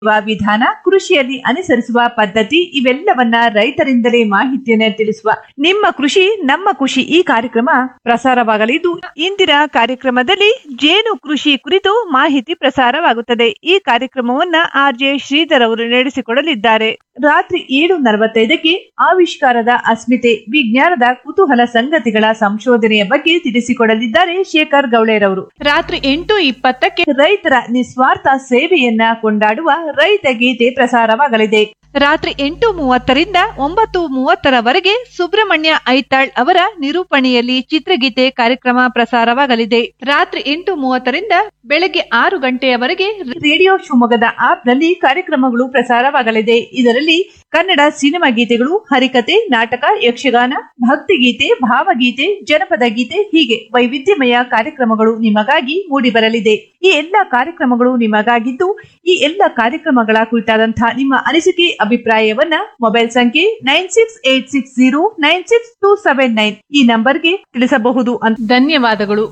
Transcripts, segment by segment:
ವಿಧಾನ ಕೃಷಿಯಲ್ಲಿ ಅನುಸರಿಸುವ ಪದ್ಧತಿ ಇವೆಲ್ಲವನ್ನ ರೈತರಿಂದಲೇ ಮಾಹಿತಿಯನ್ನ ತಿಳಿಸುವ ನಿಮ್ಮ ಕೃಷಿ ನಮ್ಮ ಖುಷಿ ಈ ಕಾರ್ಯಕ್ರಮ ಪ್ರಸಾರವಾಗಲಿದ್ದು ಇಂದಿನ ಕಾರ್ಯಕ್ರಮದಲ್ಲಿ ಜೇನು ಕೃಷಿ ಕುರಿತು ಮಾಹಿತಿ ಪ್ರಸಾರವಾಗುತ್ತದೆ ಈ ಕಾರ್ಯಕ್ರಮವನ್ನ ಆರ್ ಜೆ ಶ್ರೀಧರ್ ಅವರು ನಡೆಸಿಕೊಡಲಿದ್ದಾರೆ ರಾತ್ರಿ ಏಳು ನಲವತ್ತೈದಕ್ಕೆ ಆವಿಷ್ಕಾರದ ಅಸ್ಮಿತೆ ವಿಜ್ಞಾನದ ಕುತೂಹಲ ಸಂಗತಿಗಳ ಸಂಶೋಧನೆಯ ಬಗ್ಗೆ ತಿಳಿಸಿಕೊಡಲಿದ್ದಾರೆ ಶೇಖರ್ ಗೌಳೇರವರು ರಾತ್ರಿ ಎಂಟು ಇಪ್ಪತ್ತಕ್ಕೆ ರೈತರ ನಿಸ್ವಾರ್ಥ ಸೇವೆಯನ್ನ ಕೊಂಡಾಡುವ ರೈತ ಗೀತೆ ಪ್ರಸಾರವಾಗಲಿದೆ ರಾತ್ರಿ ಎಂಟು ಮೂವತ್ತರಿಂದ ಒಂಬತ್ತು ಮೂವತ್ತರವರೆಗೆ ಸುಬ್ರಹ್ಮಣ್ಯ ಐತಾಳ್ ಅವರ ನಿರೂಪಣೆಯಲ್ಲಿ ಚಿತ್ರಗೀತೆ ಕಾರ್ಯಕ್ರಮ ಪ್ರಸಾರವಾಗಲಿದೆ ರಾತ್ರಿ ಎಂಟು ಮೂವತ್ತರಿಂದ ಬೆಳಗ್ಗೆ ಆರು ಗಂಟೆಯವರೆಗೆ ರೇಡಿಯೋ ಶಿವಮೊಗ್ಗದ ಆಪ್ ನಲ್ಲಿ ಕಾರ್ಯಕ್ರಮಗಳು ಪ್ರಸಾರವಾಗಲಿದೆ ಇದರಲ್ಲಿ ಕನ್ನಡ ಸಿನಿಮಾ ಗೀತೆಗಳು ಹರಿಕತೆ ನಾಟಕ ಯಕ್ಷಗಾನ ಭಕ್ತಿಗೀತೆ ಭಾವಗೀತೆ ಜನಪದ ಗೀತೆ ಹೀಗೆ ವೈವಿಧ್ಯಮಯ ಕಾರ್ಯಕ್ರಮಗಳು ನಿಮಗಾಗಿ ಮೂಡಿಬರಲಿದೆ ಈ ಎಲ್ಲ ಕಾರ್ಯಕ್ರಮಗಳು ನಿಮಗಾಗಿದ್ದು ಈ ಎಲ್ಲ ಕಾರ್ಯಕ್ರಮಗಳ ಕುರಿತಾದಂತಹ ನಿಮ್ಮ ಅನಿಸಿಕೆ ಅಭಿಪ್ರಾಯವನ್ನ ಮೊಬೈಲ್ ಸಂಖ್ಯೆ nine six eight six zero nine six two seven nine ಈ ನಂಬರ್ಗೆ ತಿಳಿಸಬಹುದು ಅಂತ ಧನ್ಯವಾದಗಳು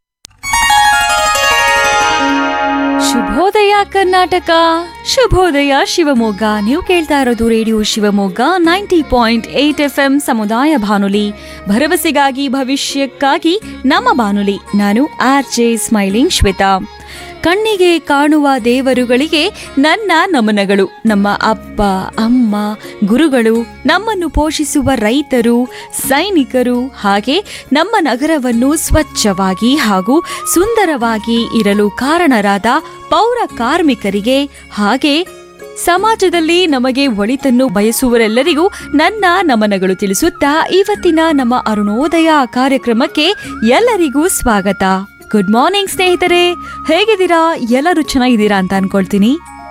ಶುಭೋದಯ ಕರ್ನಾಟಕ ಶುಭೋದಯ ಶಿವಮೊಗ್ಗ ನೀವು ಕೇಳ್ತಾ ಇರೋದು radio Shivamogga ninety point eight F M ಸಮುದಾಯ ಬಾನುಲಿ ಭರವಸೆಗಾಗಿ ಭವಿಷ್ಯಕ್ಕಾಗಿ ನಮ್ಮ ಬಾನುಲಿ ನಾನು ಆರ್ ಜೆ ಸ್ಮೈಲಿಂಗ್ ಶ್ವೇತಾ ಕಣ್ಣಿಗೆ ಕಾಣುವ ದೇವರುಗಳಿಗೆ ನನ್ನ ನಮನಗಳು ನಮ್ಮ ಅಪ್ಪ ಅಮ್ಮ ಗುರುಗಳು ನಮ್ಮನ್ನು ಪೋಷಿಸುವ ರೈತರು ಸೈನಿಕರು ಹಾಗೆ ನಮ್ಮ ನಗರವನ್ನು ಸ್ವಚ್ಛವಾಗಿ ಹಾಗೂ ಸುಂದರವಾಗಿ ಇರಲು ಕಾರಣರಾದ ಪೌರ ಕಾರ್ಮಿಕರಿಗೆ ಹಾಗೆ ಸಮಾಜದಲ್ಲಿ ನಮಗೆ ಒಳಿತನ್ನು ಬಯಸುವರೆಲ್ಲರಿಗೂ ನನ್ನ ನಮನಗಳು ತಿಳಿಸುತ್ತಾ ಇವತ್ತಿನ ನಮ್ಮ ಅರುಣೋದಯ ಕಾರ್ಯಕ್ರಮಕ್ಕೆ ಎಲ್ಲರಿಗೂ ಸ್ವಾಗತ ಗುಡ್ ಮಾರ್ನಿಂಗ್ ಸ್ನೇಹಿತರೆ ಹೇಗಿದ್ದೀರಾ ಎಲ್ಲರೂ ಚೆನ್ನಾಗಿದ್ದೀರಾ ಅಂತ ಅನ್ಕೊಳ್ತೀನಿ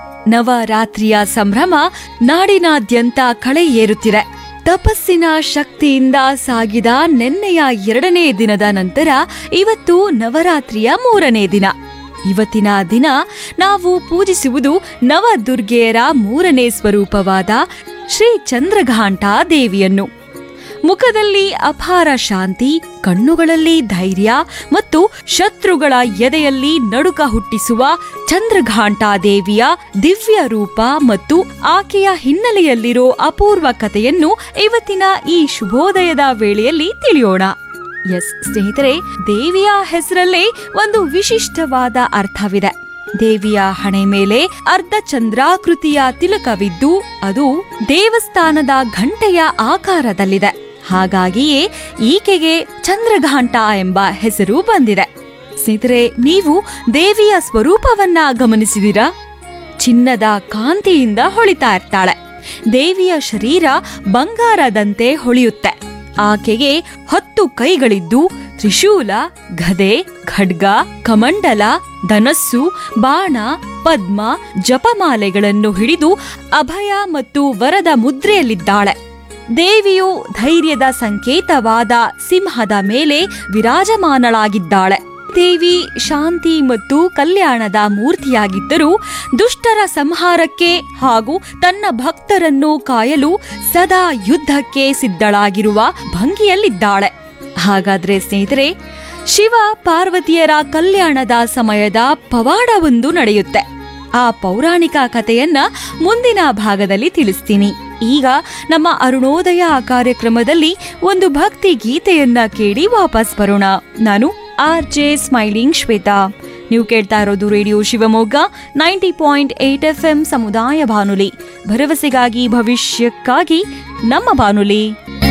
ನವರಾತ್ರಿಯ ಸಂಭ್ರಮ ನಾಡಿನಾದ್ಯಂತ ಕಳೆ ಏರುತ್ತಿದೆ ತಪಸ್ಸಿನ ಶಕ್ತಿಯಿಂದ ಸಾಗಿದ ನೆನ್ನೆಯ ಎರಡನೇ ದಿನದ ನಂತರ ಇವತ್ತು ನವರಾತ್ರಿಯ ಮೂರನೇ ದಿನ ಇವತ್ತಿನ ದಿನ ನಾವು ಪೂಜಿಸುವುದು ನವದುರ್ಗೆಯರ ಮೂರನೇ ಸ್ವರೂಪವಾದ ಶ್ರೀ ಚಂದ್ರಘಾಂಟ ದೇವಿಯನ್ನು ಮುಖದಲ್ಲಿ ಅಪಾರ ಶಾಂತಿ ಕಣ್ಣುಗಳಲ್ಲಿ ಧೈರ್ಯ ಮತ್ತು ಶತ್ರುಗಳ ಎದೆಯಲ್ಲಿ ನಡುಕ ಹುಟ್ಟಿಸುವ ಚಂದ್ರಘಾಂಟ ದೇವಿಯ ದಿವ್ಯ ರೂಪ ಮತ್ತು ಆಕೆಯ ಹಿನ್ನೆಲೆಯಲ್ಲಿರೋ ಅಪೂರ್ವ ಕಥೆಯನ್ನು ಇವತ್ತಿನ ಈ ಶುಭೋದಯದ ವೇಳೆಯಲ್ಲಿ ತಿಳಿಯೋಣ ಎಸ್ ಸ್ನೇಹಿತರೆ ದೇವಿಯ ಹೆಸರಲ್ಲೇ ಒಂದು ವಿಶಿಷ್ಟವಾದ ಅರ್ಥವಿದೆ ದೇವಿಯ ಹಣೆ ಮೇಲೆ ಅರ್ಧ ಚಂದ್ರಾಕೃತಿಯ ತಿಲಕವಿದ್ದು ಅದು ದೇವಸ್ಥಾನದ ಘಂಟೆಯ ಆಕಾರದಲ್ಲಿದೆ ಹಾಗಾಗಿಯೇ ಈಕೆಗೆ ಚಂದ್ರಘಾಂಟ ಎಂಬ ಹೆಸರು ಬಂದಿದೆ ಸ್ನೇಹಿತರೆ ನೀವು ದೇವಿಯ ಸ್ವರೂಪವನ್ನ ಗಮನಿಸಿದಿರಾ ಚಿನ್ನದ ಕಾಂತಿಯಿಂದ ಹೊಳಿತಾ ಇರ್ತಾಳೆ ದೇವಿಯ ಶರೀರ ಬಂಗಾರದಂತೆ ಹೊಳೆಯುತ್ತೆ ಆಕೆಗೆ ಹತ್ತು ಕೈಗಳಿದ್ದು ತ್ರಿಶೂಲ ಗದೆ ಖಡ್ಗ ಕಮಂಡಲ ಧನಸ್ಸು ಬಾಣ ಪದ್ಮ ಜಪಮಾಲೆಗಳನ್ನು ಹಿಡಿದು ಅಭಯ ಮತ್ತು ವರದ ಮುದ್ರೆಯಲ್ಲಿದ್ದಾಳೆ ದೇವಿಯು ಧೈರ್ಯದ ಸಂಕೇತವಾದ ಸಿಂಹದ ಮೇಲೆ ವಿರಾಜಮಾನಳಾಗಿದ್ದಾಳೆ ದೇವಿ ಶಾಂತಿ ಮತ್ತು ಕಲ್ಯಾಣದ ಮೂರ್ತಿಯಾಗಿದ್ದರೂ ದುಷ್ಟರ ಸಂಹಾರಕ್ಕೆ ಹಾಗೂ ತನ್ನ ಭಕ್ತರನ್ನು ಕಾಯಲು ಸದಾ ಯುದ್ಧಕ್ಕೆ ಸಿದ್ಧಳಾಗಿರುವ ಭಂಗಿಯಲ್ಲಿದ್ದಾಳೆ ಹಾಗಾದ್ರೆ ಸ್ನೇಹಿತರೆ ಶಿವ ಪಾರ್ವತಿಯರ ಕಲ್ಯಾಣದ ಸಮಯದ ಪವಾಡವೊಂದು ನಡೆಯುತ್ತೆ ಆ ಪೌರಾಣಿಕ ಕಥೆಯನ್ನ ಮುಂದಿನ ಭಾಗದಲ್ಲಿ ತಿಳಿಸ್ತೀನಿ ಈಗ ನಮ್ಮ ಅರುಣೋದಯ ಕಾರ್ಯಕ್ರಮದಲ್ಲಿ ಒಂದು ಭಕ್ತಿ ಗೀತೆಯನ್ನ ಕೇಳಿ ವಾಪಸ್ ಬರೋಣ ನಾನು ಆರ್ ಜೆ ಸ್ಮೈಲಿಂಗ್ ಶ್ವೇತಾ ನೀವು ಕೇಳ್ತಾ ಇರೋದು radio Shivamogga ninety point eight F M ಸಮುದಾಯ ಬಾನುಲಿ ಭರವಸೆಗಾಗಿ ಭವಿಷ್ಯಕ್ಕಾಗಿ ನಮ್ಮ ಬಾನುಲಿ